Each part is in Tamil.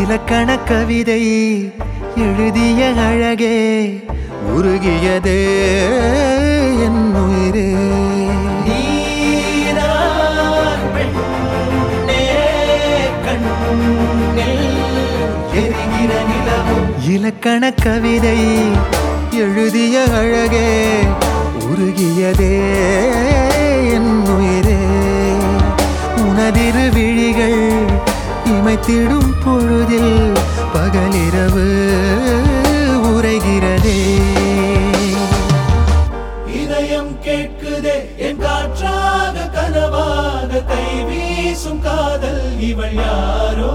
இலக்கண கவிதை எழுதிய அழகே உருகியதே என் உயிரே நீதான் பெண்ணே, கண்ணில் எரிகிற நிலவும். இலக்கண கவிதை எழுதிய அழகே உருகியதே என் உயிரே உனதிரு விழிகள் இமைத்திடும் பொழுதில் பகலிரவு உரைகிறதே இதயம் கேட்குதே என் காற்றாக கனவாக கை வீசும் காதல் இவள் யாரோ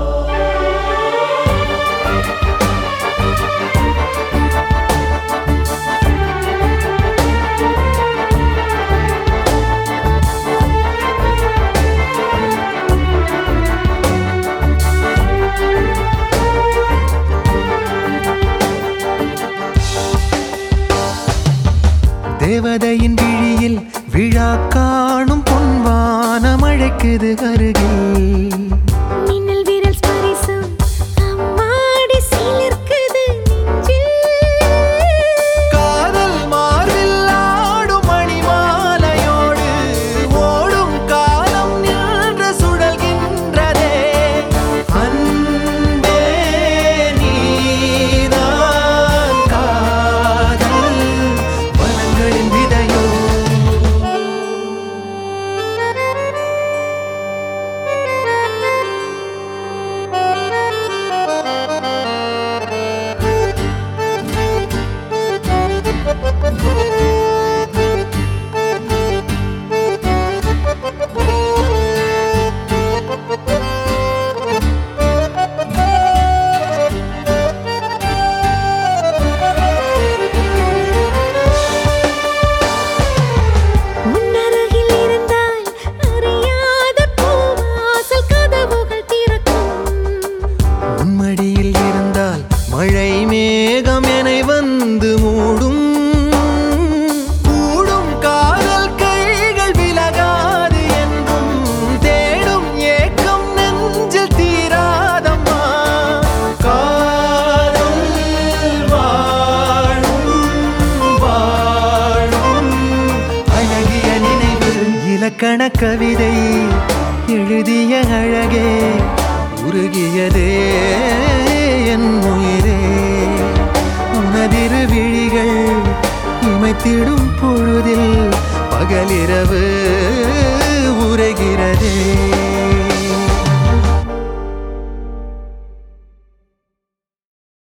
தேவதையின் விழியில் விழா காணும் பொன்வானம் அழைக்குது அருகில் மின்னல் விரல் ஸ்பரிசம் அம்மாடி சிலிர்க்குது நெஞ்சில் காதல் மார்பில் ஆடும் மணிமாலையோடு ஓடும் காலம் நின்று சுழல்கின்றதே அன்பே நீதான் காதல் வனங்களின் விதையோ உன்னருகில் இருந்தால் அறியாத பூவாசல் கதவுகள் திறக்கும் உன்மடியில் இருந்தால் மழை மேகம் என வந்து மூடும் கூடும் காதல் கைகள் விலகாது என்றும் தேடும் ஏக்கம் நெஞ்சில் தீராதம்மா காதல் வாழும் வாழும் அழகிய நினைவு இலக்கண கவிதை எழுதிய அழகே உருகியதே என் உயிரே உனதிரு விழிகள் இமைத்திடும் பொழுதில் பகலிரவு